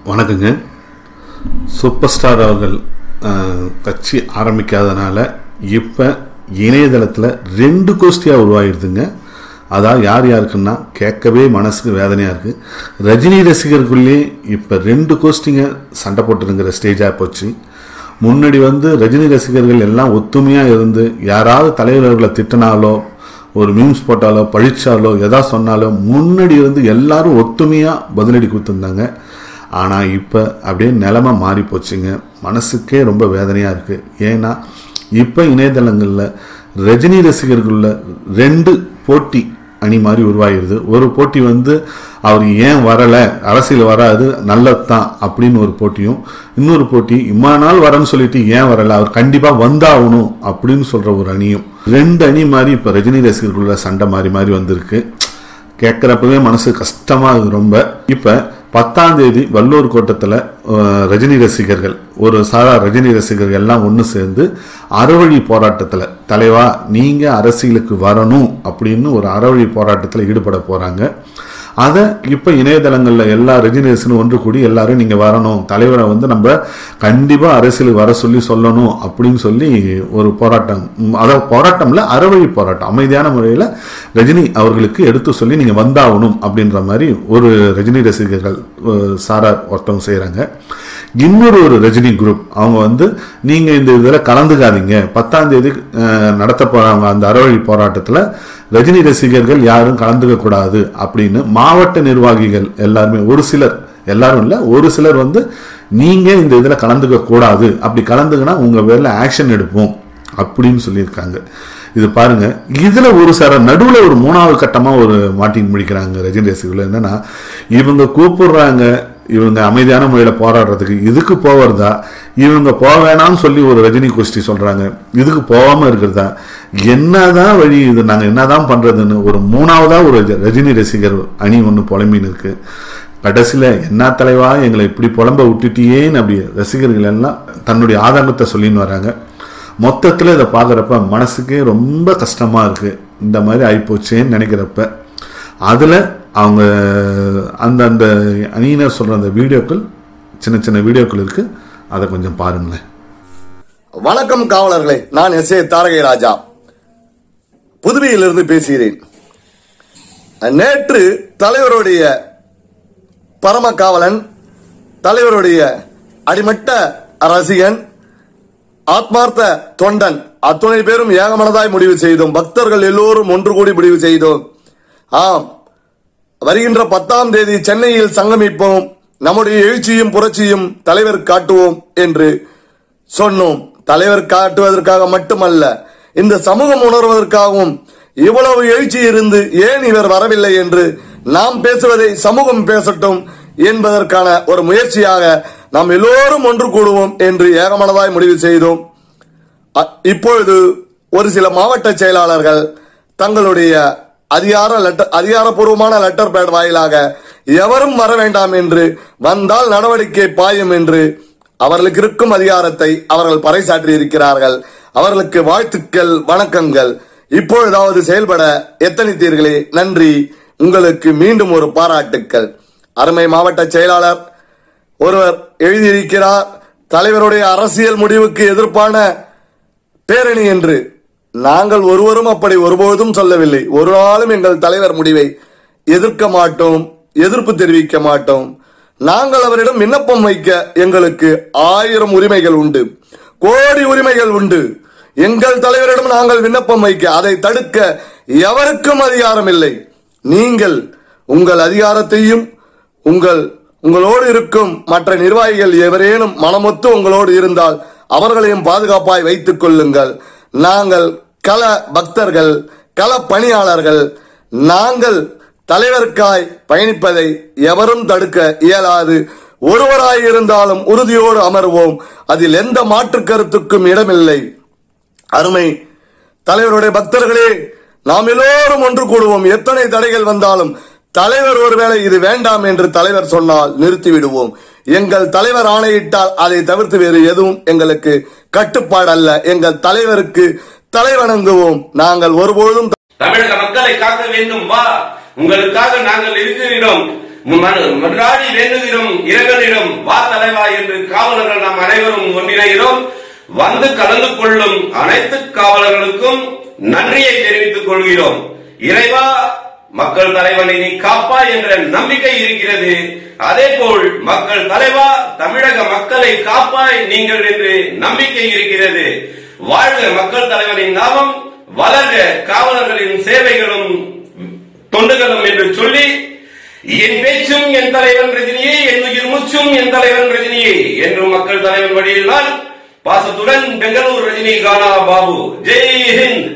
வணக்கங்க super star அவர்கள் அஹ், கட்சி ஆரம்பிக்காதனால இப்போ இணையதளத்தில் ரெண்டு கோஷ்டியாக உருவாகிடுதுங்க அதான் யார் யாருக்குன்னா கேட்கவே மனசுக்கு வேதனையாக இருக்குது ரஜினி ரசிகர்களுக்குள்ளேயே இப்போ ரெண்டு கோஷ்டிங்க சண்டை போட்டுருங்கிற ஸ்டேஜாக போச்சு முன்னாடி வந்து ரஜினி ரசிகர்கள் எல்லாம் ஒத்துமையாக இருந்து யாராவது தலைவர்களை திட்டினாலோ ஒரு மீம்ஸ் போட்டாலோ பழிச்சாலோ எதா சொன்னாலோ முன்னாடி இருந்து எல்லாரும் ஒத்துமையாக பதிலடி கொடுத்துருந்தாங்க ஆனால் இப்போ அப்படியே நிலமை மாறி போச்சுங்க மனசுக்கே ரொம்ப வேதனையாக இருக்குது ஏன்னா இப்போ இணையதளங்களில் ரஜினி ரசிகர்களுள்ள ரெண்டு போட்டி அணி மாதிரி உருவாகிடுது ஒரு போட்டி வந்து அவர் ஏன் வரலை அரசியல் வராது நல்லது தான் அப்படின்னு ஒரு போட்டியும் இன்னொரு போட்டி இம்மா நாள் வரேன்னு சொல்லிட்டு ஏன் வரலை அவர் கண்டிப்பாக வந்தாகணும் அப்படின்னு சொல்கிற ஒரு அணியும் ரெண்டு அணி மாதிரி இப்போ ரஜினி ரசிகர்களுள்ள சண்டை மாறி மாறி வந்திருக்கு கேட்குறப்பவே மனசு கஷ்டமாக இருக்குது ரொம்ப இப்போ பத்தாம் தேதி வல்லூர் கோட்டத்தில் ரஜினி ரசிகர்கள் ஒரு சாரா ரஜினி ரசிகர்கள் எல்லாம் ஒன்று சேர்ந்து அறவழி போராட்டத்தில் தலைவா நீங்கள் அரசியலுக்கு வரணும் அப்படின்னு ஒரு அறவழி போராட்டத்தில் ஈடுபட போகிறாங்க அதை இப்போ இணையதளங்களில் எல்லா ரஜினி ரசிகனும் ஒன்று கூடி எல்லாரும் நீங்கள் வரணும் தலைவரை வந்து நம்ம கண்டிப்பாக அரசியலுக்கு வர சொல்லி சொல்லணும் அப்படின்னு சொல்லி ஒரு போராட்டம் ம், அதாவது போராட்டம்ல அறவழி போராட்டம் அமைதியான முறையில் ரஜினி அவர்களுக்கு எடுத்து சொல்லி நீங்கள் வந்தாகணும் அப்படின்ற மாதிரி ஒரு ரஜினி ரசிகர்கள் அஹ், சாரார் ஒருத்தவங்க செய்கிறாங்க இன்னொரு ஒரு ரஜினி குரூப் அவங்க வந்து நீங்கள் இந்த இதில் கலந்துக்காதீங்க பத்தாம் தேதி அஹ், நடத்த போகிறாங்க அந்த அறவழி போராட்டத்தில் ரஜினி ரசிகர்கள் யாரும் கலந்துக்க கூடாது அப்படின்னு மாவட்ட நிர்வாகிகள் எல்லாருமே ஒரு சிலர் எல்லாரும் இல்லை ஒரு சிலர் வந்து நீங்க இந்த இதில் கலந்துக்க கூடாது அப்படி கலந்துக்கினா உங்க பேர்ல ஆக்ஷன் எடுப்போம் அப்படின்னு சொல்லியிருக்காங்க இது பாருங்க இதுல ஒரு சில நடுவுல ஒரு மூணாவது கட்டமா ஒரு மாட்டின் முடிக்கிறாங்க ரஜினி ரசிகர்கள் என்னன்னா இவங்க கூப்பிடுறாங்க இவங்க அமைதியான முறையில் போராடுறதுக்கு இதுக்கு போவதா இவங்க போக வேணாம்னு சொல்லி ஒரு ரஜினி கோஷ்டி சொல்றாங்க இதுக்கு போகாம இருக்கிறதா என்னதான் வழி இது நாங்க என்னதான் பண்றதுன்னு ஒரு மூணாவதா ஒரு ரஜினி ரசிகர் அணி ஒன்று புலம்பின்னு இருக்கு கடைசியில் என்ன தலைவா எங்களை இப்படி புலம்ப விட்டுட்டியேன்னு அப்படி ரசிகர்கள் எல்லாம் தன்னுடைய ஆதங்கத்தை சொல்லின்னு வராங்க மொத்தத்தில் இதை பார்க்குறப்ப மனசுக்கே ரொம்ப கஷ்டமாக இருக்குது இந்த மாதிரி ஆகிப்போச்சேன்னு நினைக்கிறப்ப அதில் அவங்க அந்த அந்த அணியினர் சொல்கிற அந்த வீடியோக்கள் சின்ன சின்ன வீடியோக்கள் இருக்குது அதை கொஞ்சம் பாருங்களேன் வணக்கம் காவலர்களே நான் எஸ் ஏ தாரகை ராஜா புதுவையிலிருந்து பேசுகிறேன் நேற்று தலைவருடைய பரம காவலன் தலைவருடைய அடிமட்ட ரசிகன் ஆத்மார்த்த தொண்டன் அத்துணை பேரும் ஏகமனதாய் முடிவு செய்தோம் பக்தர்கள் எல்லோரும் ஒன்று கூடி முடிவு செய்தோம் ஆம் வருகின்ற பத்தாம் தேதி சென்னையில் சங்கமிப்போம் நம்முடைய எழுச்சியும் புரட்சியும் தலைவர் காட்டுவோம் என்று சொன்னோம் தலைவர் காட்டுவதற்காக மட்டுமல்ல இந்த சமூகம் உணர்வதற்காகவும் இவ்வளவு எழுச்சி இருந்து ஏன் இவர் வரவில்லை என்று நாம் பேசுவதை சமூகம் பேசட்டும் என்பதற்கான ஒரு முயற்சியாக நாம் எல்லோரும் ஒன்று கூடுவோம் என்று ஏகமனதாய் முடிவு செய்தோம் அ- இப்பொழுது ஒரு சில மாவட்ட செயலாளர்கள் தங்களுடைய அதிகார லெட்டர் அதிகாரப்பூர்வமான லெட்டர் பேட் வாயிலாக எவரும் வர வேண்டாம் என்று வந்தால் நடவடிக்கை பாயும் என்று அவர்களுக்கு இருக்கும் அதிகாரத்தை அவர்கள் பறைசாற்றி இருக்கிறார்கள் அவர்களுக்கு வாழ்த்துக்கள் வணக்கங்கள் இப்பொழுதாவது செயல்பட எத்தனித்தீர்களே நன்றி உங்களுக்கு மீண்டும் ஒரு பாராட்டுக்கள் அருமை மாவட்ட செயலாளர் ஒருவர் எழுதியிருக்கிறார் தலைவருடைய அரசியல் முடிவுக்கு எதிர்ப்பான பேரணி என்று நாங்கள் ஒருவரும் அப்படி ஒருபொழுதும் சொல்லவில்லை ஒரு நாளும் எங்கள் தலைவர் முடிவை எதிர்க்க மாட்டோம் எதிர்ப்பு தெரிவிக்க மாட்டோம் நாங்கள் அவரிடம் விண்ணப்பம் வைக்க எங்களுக்கு ஆயிரம் உரிமைகள் உண்டு கோடி உரிமைகள் உண்டு எங்கள் தலைவரிடம் நாங்கள் விண்ணப்பம் வைக்க அதை தடுக்க எவருக்கும் அதிகாரம் இல்லை நீங்கள் உங்கள் அதிகாரத்தையும் உங்கள் உங்களோடு இருக்கும் மற்ற நிர்வாகிகள் எவரேனும் மனமொத்து உங்களோடு இருந்தால் அவர்களையும் பாதுகாப்பாய் வைத்துக் கொள்ளுங்கள் நாங்கள் கள பக்தர்கள் கள பணியாளர்கள் நாங்கள் தலைவருக்காய் பயணிப்பதை எவரும் தடுக்க இயலாது ஒருவராய் இருந்தாலும் உறுதியோடு அமர்வோம் அதில் எந்த மாற்று கருத்துக்கும் இடமில்லை அருமை தலைவருடைய பக்தர்களே நாம் எல்லோரும் ஒன்று கூடுவோம் எத்தனை தடைகள் வந்தாலும் தலைவர் ஒருவேளை இது வேண்டாம் என்று தலைவர் சொன்னால் நிறுத்திவிடுவோம் எங்கள் தலைவர் ஆணையிட்டால் அதை தவிர்த்து வேறு எதுவும் எங்களுக்கு கட்டுப்பாடு அல்ல எங்கள் தலைவருக்கு தலைவணங்குவோம் நாங்கள் ஒருபொழுதும் தமிழக மக்களை காக்க வேண்டும் வா உங்களுக்காக நாங்கள் இருக்கிறோம் மனு- மன்றாடி வேண்டுகிறோம் இறைவனிடம் வா தலைவா என்று காவலர்கள் நாம் அனைவரும் ஒன்றிணைகிறோம் வந்து கலந்து கொள்ளும் அனைத்து காவலர்களுக்கும் நன்றியை தெரிவித்துக் கொள்கிறோம் இறைவா மக்கள் தலைவனை நீ காப்பா என்ற நம்பிக்கை இருக்கிறது அதே போல் மக்கள் தலைவா தமிழக மக்களை காப்பாய் நீங்கள் என்று நம்பிக்கை இருக்கிறது வாழ்க மக்கள் தலைவனின் நாமம் வளர்க காவலர்களின் சேவைகளும் தொண்டுகளும் என்று சொல்லி என் பேச்சும் என் தலைவன் ரஜினியே என் உயிர் மூச்சும் என் தலைவன் ரஜினியே என்றும் மக்கள் தலைவன் வழியில் நான் பாசத்துடன் பெங்களூர் ரஜினி கானா பாபு ஜெய் ஹிந்த்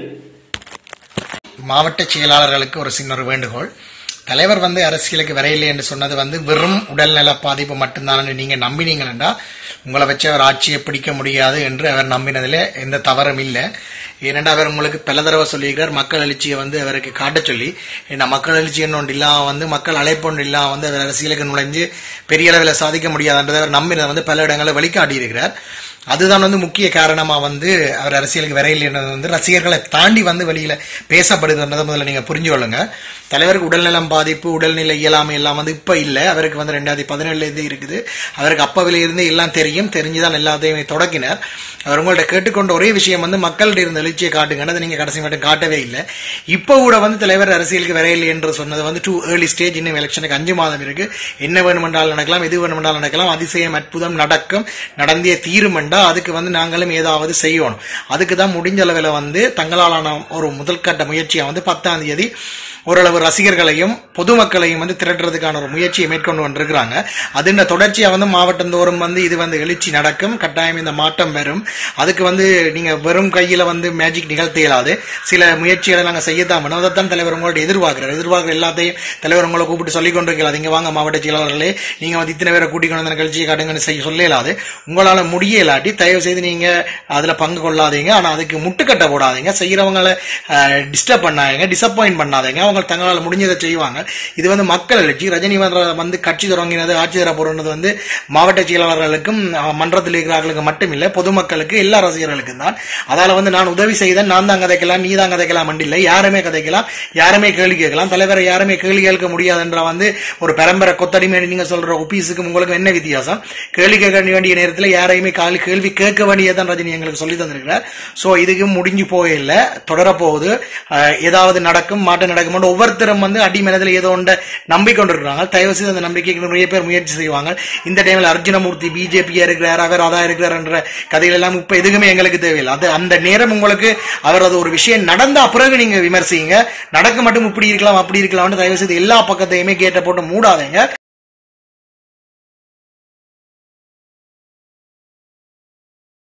மாவட்ட செயலாளர்களுக்கு ஒரு சின்ன ஒரு வேண்டுகோள் தலைவர் வந்து அரசியலுக்கு வரையில்லை என்று சொன்னது வந்து வெறும் உடல்நல பாதிப்பு மட்டும்தான் நீங்க நம்பினீங்கன்னா உங்களை வச்சு அவர் ஆட்சியை பிடிக்க முடியாது என்று அவர் நம்பினதில் எந்த தவறும் இல்லை ஏனென்றா அவர் உங்களுக்கு பல தடவை சொல்லியிருக்கிறார் மக்கள் எழுச்சியை வந்து அவருக்கு காட்டச் சொல்லி ஏன்னா மக்கள் எழுச்சி ஒன்று இல்லாம வந்து மக்கள் அழைப்பொன்று இல்லாம வந்து அவர் அரசியலுக்கு நுழைஞ்சு பெரிய அளவில் சாதிக்க முடியாதுன்றதை அவர் நம்பினதை வந்து பல இடங்களில் வழிகாட்டியிருக்கிறார் அதுதான் வந்து முக்கிய காரணமா வந்து அவர் அரசியலுக்கு வரையில்லைன்றது வந்து ரசிகர்களை தாண்டி வந்து வெளியில பேசப்படுதுன்றதை முதல்ல நீங்க புரிஞ்சு கொள்ளுங்க தலைவருக்கு உடல்நலம் பாதிப்பு உடல்நிலை இயலாமை எல்லாம் வந்து இப்ப இல்ல அவருக்கு வந்து ரெண்டாயிரத்தி பதினேழுல இருந்து இருக்குது அவருக்கு அப்பவில இருந்து எல்லாம் தெரியும் தெரிஞ்சுதான் எல்லாத்தையுமே தொடக்கினார் அவர் உங்கள்ட்ட கேட்டுக்கொண்ட ஒரே விஷயம் வந்து மக்கள்கிட்ட இருந்த எழுச்சியை காட்டுங்க அதை நீங்க கடைசி மட்டும் காட்டவே இல்லை இப்போ கூட வந்து தலைவர் அரசியலுக்கு வரையில்லை என்று சொன்னது வந்து டூ ஏர்லி ஸ்டேஜ் இன்னும் எலெக்ஷனுக்கு அஞ்சு மாதம் இருக்கு என்ன வேணுமென்றால் நடக்கலாம் எது வேணுமென்றால் நடக்கலாம் அதிசயம் அற்புதம் நடக்கும் நடந்தே தீருமெண்டா அதுக்கு வந்து நாங்களும் ஏதாவது செய்யணும் அதுக்கு தான் முடிஞ்ச அளவில் வந்து தங்களாலான ஒரு முதல்கட்ட முயற்சியை வந்து பத்தாம் தேதி ஓரளவு ரசிகர்களையும் பொதுமக்களையும் வந்து திரட்டுறதுக்கான ஒரு முயற்சியை மேற்கொண்டு வந்திருக்கிறாங்க அதுன்ற தொடர்ச்சியா வந்து மாவட்டந்தோறும் வந்து இது வந்து எழுச்சி நடக்கும் கட்டாயம் இந்த மாற்றம் வரும் அதுக்கு வந்து நீங்க வெறும் கையில வந்து மேஜிக் நிகழ்த்த இயலாது சில முயற்சிகளை நாங்க செய்யத்தான் வேணும் அதைத்தான் தலைவர் உங்களோட எதிர்பார்க்கிறார் எதிர்பார்க்கிற எல்லாத்தையும் தலைவர் உங்களை கூப்பிட்டு சொல்லிக் கொண்டிருக்கிறார் இங்க வாங்க மாவட்ட செயலாளர்களே நீங்க வந்து இத்தனை பேரை கூட்டிக் கொண்டு வந்து நிகழ்ச்சியை காட்டுங்கன்னு செய்ய சொல்ல இயலாது உங்களால முடிய இல்லாட்டி தயவு செய்து நீங்க அதுல பங்கு கொள்ளாதீங்க ஆனா அதுக்கு முட்டுக்கட்டை போடாதீங்க செய்யறவங்களை டிஸ்டர்ப் பண்ணாதீங்க டிசப்பாயிண்ட் பண்ணாதீங்க அவங்க தங்களால் முடிஞ்சதை செய்வாங்க இது வந்து மக்கள் எழுச்சி ரஜினி வந்து வந்து கட்சி தொடங்கினது ஆட்சி தர போறது வந்து மாவட்ட செயலாளர்களுக்கும் அஹ், மன்றத்தில் இருக்கிறவர்களுக்கு மட்டும் இல்லை பொதுமக்களுக்கு எல்லா ரசிகர்களுக்கும் தான் அதால வந்து நான் உதவி செய்தேன் நான் தான் கதைக்கலாம் நீ தான் கதைக்கலாம் இல்லை யாருமே கதைக்கலாம் யாருமே கேள்வி கேட்கலாம் தலைவரை யாருமே கேள்வி கேட்க முடியாதுன்ற வந்து ஒரு பரம்பரை கொத்தடிமை நீங்க சொல்ற ஒபீஸுக்கும் உங்களுக்கு என்ன வித்தியாசம் கேள்வி கேட்க வேண்டிய நேரத்தில் யாரையுமே காலி கேள்வி கேட்க வேண்டியதான் ரஜினி எங்களுக்கு சொல்லி தந்திருக்கிறார் சோ இதுக்கு முடிஞ்சு போயில்ல தொடரப்போகுது அஹ், ஏதாவது நடக்கும் மாற்றம் நடக்கும் ஒவ்வொருத்தரும் வந்து அடி மனதில் ஏதோ ஒன்றை நம்பிக்கொண்டிருக்கிறாங்க தயவு செய்து அந்த நம்பிக்கைக்கு நிறைய பேர் முயற்சி செய்வாங்க இந்த டைம்ல அர்ஜுனமூர்த்தி பிஜேபியா இருக்கிறார் அவர் அதா இருக்கிறார் என்ற கதைகள் எல்லாம் இப்ப எதுவுமே எங்களுக்கு தேவையில்லை அது அந்த நேரம் உங்களுக்கு அவர் அது ஒரு விஷயம் நடந்தா பிறகு நீங்க விமர்சிங்க நடக்க மட்டும் இப்படி இருக்கலாம் அப்படி இருக்கலாம்னு தயவு செய்து எல்லா பக்கத்தையுமே கேட்ட போட்டு மூடாதீங்க